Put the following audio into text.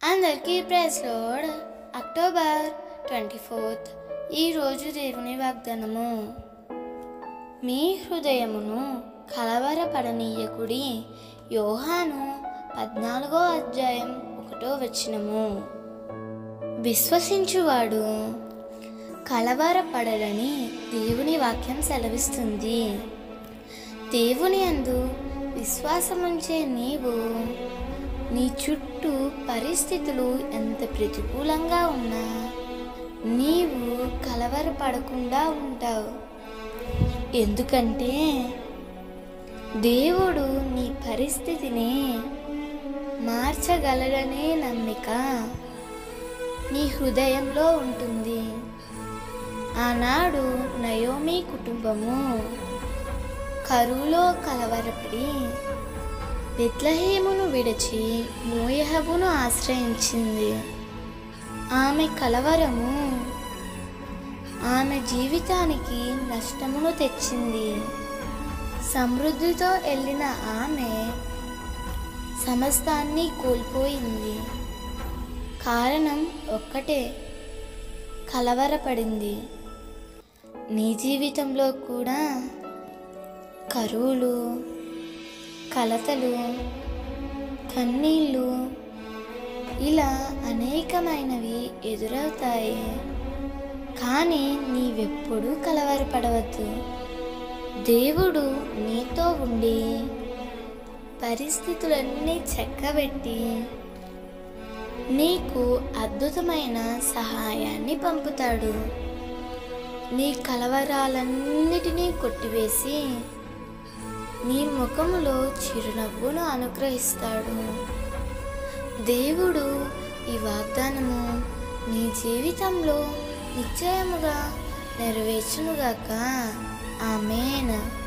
అందరికీ praise Lord October twenty fourth ఈరోజు దేవుని వాగ్దానము మీ హృదయమును కలవరపడనీయకుడి యోహాను పద్నాలుగో అధ్యాయం ఒకటో వచనము విశ్వసించువాడు కలవరపడలని దేవుని వాక్యం సెలవిస్తుంది దేవుని అందు విశ్వాసముంచే నీవు నీ చుట్టూ పరిస్థితులు ఎంత ప్రతికూలంగా ఉన్నా నీవు కలవరపడకుండా ఉంటావు ఎందుకంటే దేవుడు నీ పరిస్థితిని మార్చగలడనే నమ్మిక నీ హృదయంలో ఉంటుంది ఆనాడు నయోమి కుటుంబము కరువులో కలవరపడి బెత్లహేమును విడిచి మోయహబును ఆశ్రయించింది ఆమె కలవరము ఆమె జీవితానికి నష్టమును తెచ్చింది సమృద్ధితో వెళ్ళిన ఆమె సమస్తాన్ని కోల్పోయింది కారణం ఒక్కటే కలవరపడింది నీ జీవితంలో కూడా కరువులు కలతలు కన్నీళ్ళు ఇలా అనేకమైనవి ఎదురవుతాయి కానీ నీవెప్పుడూ కలవరపడవద్దు దేవుడు నీతో ఉండి పరిస్థితులన్నీ చక్కబెట్టి నీకు అద్భుతమైన సహాయాన్ని పంపుతాడు నీ కలవరాలన్నిటినీ కొట్టివేసి నీ ముఖములో చిరునవ్వును అనుగ్రహిస్తాడు దేవుడు ఈ వాగ్దానము నీ జీవితంలో నిశ్చయముగా నెరవేర్చునుగాక ఆమెన్